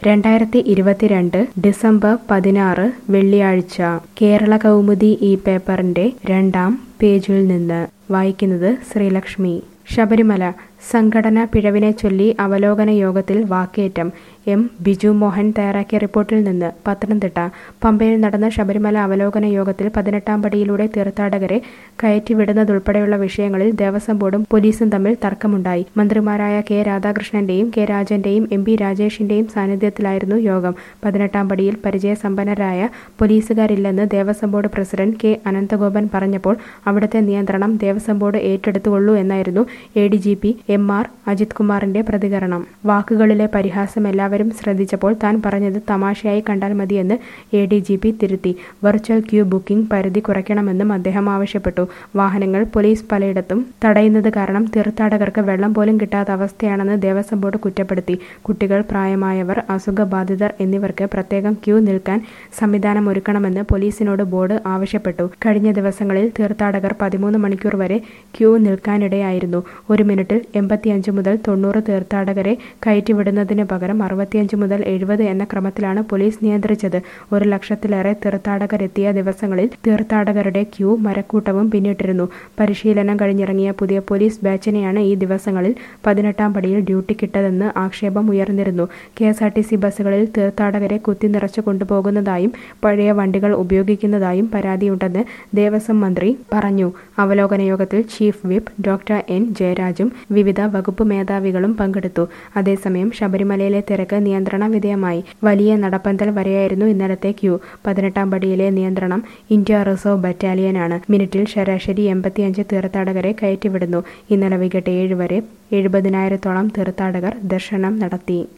രണ്ടായിരത്തി ഇരുപത്തിരണ്ട് ഡിസംബർ പതിനാറ് വെള്ളിയാഴ്ച കേരള കൗമുദി ഈ പേപ്പറിന്റെ രണ്ടാം പേജിൽ നിന്ന് വായിക്കുന്നത് ശ്രീലക്ഷ്മി ശബരിമല സംഘടനാ പിഴവിനെ ചൊല്ലി അവലോകന യോഗത്തിൽ വാക്കേറ്റം എം ബിജു മോഹൻ തയ്യാറാക്കിയ റിപ്പോർട്ടിൽ നിന്ന് പത്തനംതിട്ട പമ്പയിൽ നടന്ന ശബരിമല അവലോകന യോഗത്തിൽ പതിനെട്ടാം പടിയിലൂടെ തീർത്ഥാടകരെ കയറ്റിവിടുന്നതുൾപ്പെടെയുള്ള വിഷയങ്ങളിൽ ദേവസ്വം ബോർഡും പോലീസും തമ്മിൽ തർക്കമുണ്ടായി മന്ത്രിമാരായ കെ രാധാകൃഷ്ണന്റെയും കെ രാജന്റെയും എം പി രാജേഷിന്റെയും സാന്നിധ്യത്തിലായിരുന്നു യോഗം പതിനെട്ടാം പടിയിൽ പരിചയസമ്പന്നരായ പോലീസുകാരില്ലെന്ന് Devaswom board president K Ananthagopan പറഞ്ഞപ്പോൾ അവിടുത്തെ നിയന്ത്രണം ദേവസ്വം ബോർഡ് ഏറ്റെടുത്തുകൊള്ളൂ എന്നായിരുന്നു A D G P M R Ajith കുമാറിന്റെ പ്രതികരണം വാക്കുകളിലെ പരിഹാസം എല്ലാവരും ശ്രദ്ധിച്ചപ്പോൾ താൻ പറഞ്ഞത് തമാശയായി കണ്ടാൽ മതിയെന്ന് എ ഡി ജി പി തിരുത്തി വെർച്വൽ ക്യൂ ബുക്കിംഗ് പരിധി കുറയ്ക്കണമെന്നും അദ്ദേഹം ആവശ്യപ്പെട്ടു വാഹനങ്ങൾ പോലീസ് പലയിടത്തും തടയുന്നത് കാരണം തീർത്ഥാടകർക്ക് വെള്ളം പോലും കിട്ടാത്ത അവസ്ഥയാണെന്ന് ദേവസ്വം ബോർഡ് കുറ്റപ്പെടുത്തി കുട്ടികൾ പ്രായമായവർ അസുഖബാധിതർ എന്നിവർക്ക് പ്രത്യേകം ക്യൂ നിൽക്കാൻ സംവിധാനം ഒരുക്കണമെന്ന് പോലീസിനോട് ബോർഡ് ആവശ്യപ്പെട്ടു കഴിഞ്ഞ ദിവസങ്ങളിൽ തീർത്ഥാടകർ പതിമൂന്ന് മണിക്കൂർ വരെ ക്യൂ നിൽക്കാനിടയായിരുന്നു ഒരു മിനിറ്റിൽ എൺപത്തിയഞ്ച് മുതൽ തൊണ്ണൂറ് തീർത്ഥാടകരെ കയറ്റിവിടുന്നതിന് പകരം അറുപത്തിയഞ്ച് മുതൽ എഴുപത് എന്ന ക്രമത്തിലാണ് പോലീസ് നിയന്ത്രിച്ചത് ഒരു ലക്ഷത്തിലേറെ തീർത്ഥാടകരെത്തിയ ദിവസങ്ങളിൽ തീർത്ഥാടകരുടെ ക്യൂ മരക്കൂട്ടവും പിന്നിട്ടിരുന്നു പരിശീലനം കഴിഞ്ഞിറങ്ങിയ പുതിയ പോലീസ് ബാച്ചിനെയാണ് ഈ ദിവസങ്ങളിൽ പതിനെട്ടാം പടിയിൽ ഡ്യൂട്ടിക്കിട്ടതെന്ന് ആക്ഷേപം ഉയർന്നിരുന്നു K S R T C ബസ്സുകളിൽ തീർത്ഥാടകരെ കുത്തി നിറച്ചു കൊണ്ടുപോകുന്നതായും പഴയ വണ്ടികൾ ഉപയോഗിക്കുന്നതായും പരാതിയുണ്ടെന്ന് ദേവസ്വം മന്ത്രി പറഞ്ഞു അവലോകന യോഗത്തിൽ ചീഫ് വിപ്പ് ഡോക്ടർ എൻ ജയരാജും വിവിധ വകുപ്പ് മേധാവികളും പങ്കെടുത്തു അതേസമയം ശബരിമലയിലെ തിരക്ക് നിയന്ത്രണ വിധേയമായി വലിയ നടപ്പന്തൽ വരെയായിരുന്നു ഇന്നലത്തെ ക്യൂ പതിനെട്ടാം പടിയിലെ നിയന്ത്രണം ഇന്ത്യ റിസർവ് ബറ്റാലിയനാണ് മിനിറ്റിൽ ശരാശരി എൺപത്തിയഞ്ച് തീർത്ഥാടകരെ കയറ്റിവിടുന്നു ഇന്നലെ വൈകിട്ട് ഏഴ് വരെ എഴുപതിനായിരത്തോളം തീർത്ഥാടകർ ദർശനം നടത്തി